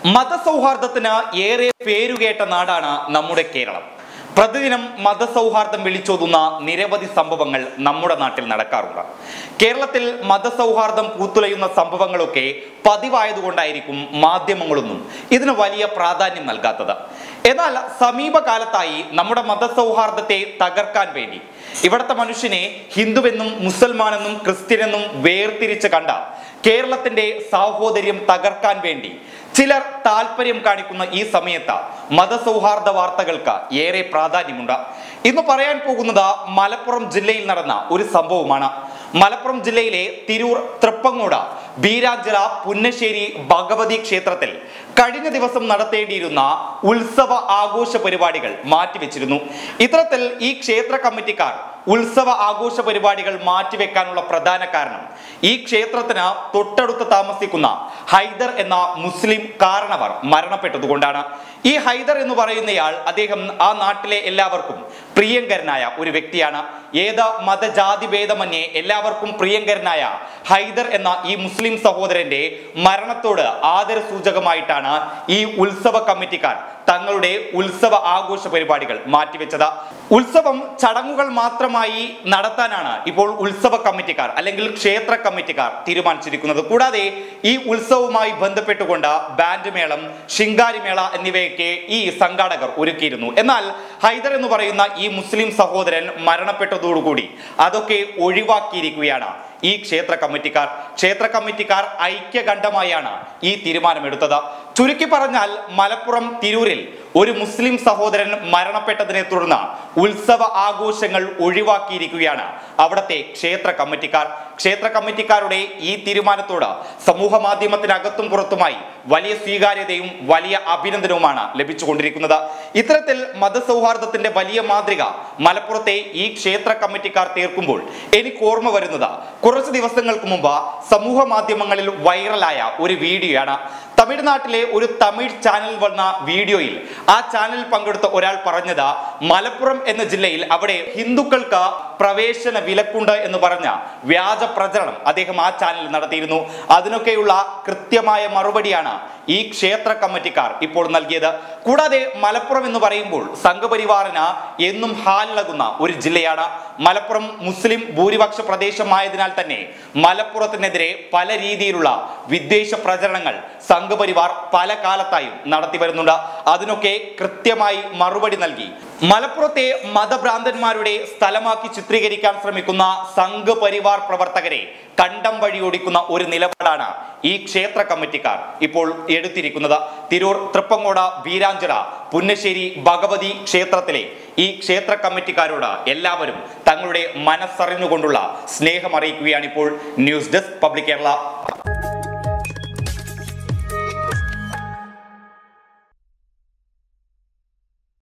മതസൗഹാർദ്ദത്തിന് ഏറെ പേരുകേട്ട നാടാണ് നമ്മുടെ കേരളം പ്രതിദിനം മതസൗഹാർദ്ദം വിളിച്ചോതുന്ന നിരവധി സംഭവങ്ങൾ നമ്മുടെ നാട്ടിൽ നടക്കാറുണ്ട് കേരളത്തിൽ മതസൗഹാർദ്ദം പൂത്തുലയുന്ന സംഭവങ്ങളൊക്കെ പതിവായതുകൊണ്ടായിരിക്കും മാധ്യമങ്ങളൊന്നും ഇതിന് വലിയ പ്രാധാന്യം നൽകാത്തത് എന്നാൽ സമീപകാലത്തായി നമ്മുടെ മതസൗഹാർദ്ദത്തെ തകർക്കാൻ വേണ്ടി ഇവിടുത്തെ മനുഷ്യനെ ഹിന്ദുവെന്നും മുസൽമാനെന്നും ക്രിസ്ത്യനെന്നും വേർതിരിച്ച് കണ്ട കേരളത്തിന്റെ സാഹോദര്യം തകർക്കാൻ വേണ്ടി ചിലർ താല്പര്യം കാണിക്കുന്ന ഈ സമയത്ത് മതസൗഹാർദ്ദ വാർത്തകൾക്ക് ഏറെ പ്രാധാന്യമുണ്ട് ഇന്ന് പറയാൻ പോകുന്നത് മലപ്പുറം ജില്ലയിൽ നടന്ന ഒരു സംഭവമാണ് മലപ്പുറം ജില്ലയിലെ തിരൂർ തൃപ്പങ്ങോട് ബീരാഞ്ചിറ പുന്നശ്ശേരി ഭഗവതി ക്ഷേത്രത്തിൽ കഴിഞ്ഞ ദിവസം നടത്തേണ്ടിയിരുന്ന ഉത്സവ ആഘോഷ പരിപാടികൾ മാറ്റിവെച്ചിരുന്നു ഇത്തരത്തിൽ ഈ ക്ഷേത്ര കമ്മിറ്റിക്കാർ ഉത്സവ ആഘോഷ പരിപാടികൾ മാറ്റിവെക്കാനുള്ള പ്രധാന കാരണം ഈ ക്ഷേത്രത്തിന് തൊട്ടടുത്ത് താമസിക്കുന്ന ഹൈദർ എന്ന മുസ്ലിം കാരണവർ മരണപ്പെട്ടതുകൊണ്ടാണ് ഈ ഹൈദർ എന്ന് പറയുന്നയാൾ അദ്ദേഹം ആ നാട്ടിലെ എല്ലാവർക്കും പ്രിയങ്കരനായ ഒരു വ്യക്തിയാണ് ഏത് മതജാതി ഭേദമന്യേ എല്ലാവർക്കും പ്രിയങ്കരനായ ഹൈദർ എന്ന ഈ മുസ്ലിം സഹോദരന്റെ മരണത്തോട് ആദര സൂചകമായിട്ടാണ് ഈ ഉത്സവ കമ്മിറ്റിക്കാർ തങ്ങളുടെ ഉത്സവ ആഘോഷ പരിപാടികൾ മാറ്റിവെച്ചത് ഉത്സവം ചടങ്ങുകൾ മാത്രമായി നടത്താനാണ് ഇപ്പോൾ ഉത്സവ കമ്മിറ്റിക്കാർ അല്ലെങ്കിൽ ക്ഷേത്ര കമ്മിറ്റിക്കാർ തീരുമാനിച്ചിരിക്കുന്നത് കൂടാതെ ഈ ഉത്സവവുമായി ബന്ധപ്പെട്ടുകൊണ്ട് ബാൻഡ് മേളം ശിങ്കാരിമേള എന്നിവയൊക്കെ ഈ സംഘാടകർ ഒരുക്കിയിരുന്നു എന്നാൽ ഹൈദർ എന്ന് പറയുന്ന ഈ മുസ്ലിം സഹോദരൻ മരണപ്പെട്ടതോടുകൂടി അതൊക്കെ ഒഴിവാക്കിയിരിക്കുകയാണ് ഈ ക്ഷേത്ര കമ്മിറ്റിക്കാർ ക്ഷേത്ര കമ്മിറ്റിക്കാർ ഐക്യകണ്ഠമായാണ് ഈ തീരുമാനമെടുത്തത് ചുരുക്കി പറഞ്ഞാൽ മലപ്പുറം തിരൂരിൽ ഒരു മുസ്ലിം സഹോദരൻ മരണപ്പെട്ടതിനെ തുടർന്ന് ഉത്സവ ആഘോഷങ്ങൾ ഒഴിവാക്കിയിരിക്കുകയാണ് അവിടുത്തെ ക്ഷേത്ര കമ്മിറ്റിക്കാർ ക്ഷേത്ര കമ്മിറ്റിക്കാരുടെ ഈ തീരുമാനത്തോട് സമൂഹ മാധ്യമത്തിനകത്തും പുറത്തുമായി വലിയ സ്വീകാര്യതയും വലിയ അഭിനന്ദനവുമാണ് ലഭിച്ചുകൊണ്ടിരിക്കുന്നത് ഇത്തരത്തിൽ മതസൗഹാർദ്ദത്തിന്റെ വലിയ മാതൃക മലപ്പുറത്തെ ഈ ക്ഷേത്ര കമ്മിറ്റിക്കാർ തീർക്കുമ്പോൾ എനിക്ക് ഓർമ്മ വരുന്നത് കുറച്ച് ദിവസങ്ങൾക്ക് മുമ്പ് സമൂഹ മാധ്യമങ്ങളിൽ വൈറലായ ഒരു വീഡിയോയാണ് തമിഴ്നാട്ടിലെ ഒരു തമിഴ് ചാനൽ വന്ന വീഡിയോയിൽ ആ ചാനലിൽ പങ്കെടുത്ത ഒരാൾ പറഞ്ഞത് മലപ്പുറം എന്ന ജില്ലയിൽ അവിടെ ഹിന്ദുക്കൾക്ക് പ്രവേശന വിലക്കുണ്ട് എന്ന് പറഞ്ഞ വ്യാജ പ്രചരണം അദ്ദേഹം ആ ചാനലിൽ നടത്തിയിരുന്നു അതിനൊക്കെയുള്ള കൃത്യമായ മറുപടിയാണ് ഈ ക്ഷേത്ര കമ്മിറ്റിക്കാർ ഇപ്പോൾ നൽകിയത് കൂടാതെ മലപ്പുറം എന്ന് പറയുമ്പോൾ സംഘപരിവാറിന് എന്നും ഹാലിളകുന്ന ഒരു ജില്ലയാണ് മലപ്പുറം മുസ്ലിം ഭൂരിപക്ഷ പ്രദേശമായതിനാൽ തന്നെ മലപ്പുറത്തിനെതിരെ പല രീതിയിലുള്ള വിദ്വേഷ പ്രചരണങ്ങൾ സംഘപരിവാർ പല കാലത്തായും നടത്തി വരുന്നുണ്ട് അതിനൊക്കെ കൃത്യമായി മറുപടി നൽകി മലപ്പുറത്തെ മതഭ്രാന്തന്മാരുടെ സ്ഥലമാക്കി ചിത്രീകരിക്കാൻ ശ്രമിക്കുന്ന സംഘപരിവാർ പ്രവർത്തകരെ കണ്ടം വഴി ഓടിക്കുന്ന ഒരു നിലപാടാണ് ഈ ക്ഷേത്ര കമ്മിറ്റിക്കാർ ഇപ്പോൾ എടുത്തിരിക്കുന്നത് തിരൂർ തൃപ്പങ്ങോട് വീരാഞ്ചിറ പുന്നശ്ശേരി ഭഗവതി ക്ഷേത്രത്തിലെ ഈ ക്ഷേത്ര കമ്മിറ്റിക്കാരോട് എല്ലാവരും തങ്ങളുടെ മനസ്സറിഞ്ഞുകൊണ്ടുള്ള സ്നേഹം അറിയിക്കുകയാണിപ്പോൾ ന്യൂസ് ഡെസ്ക് പബ്ലിക് കേരള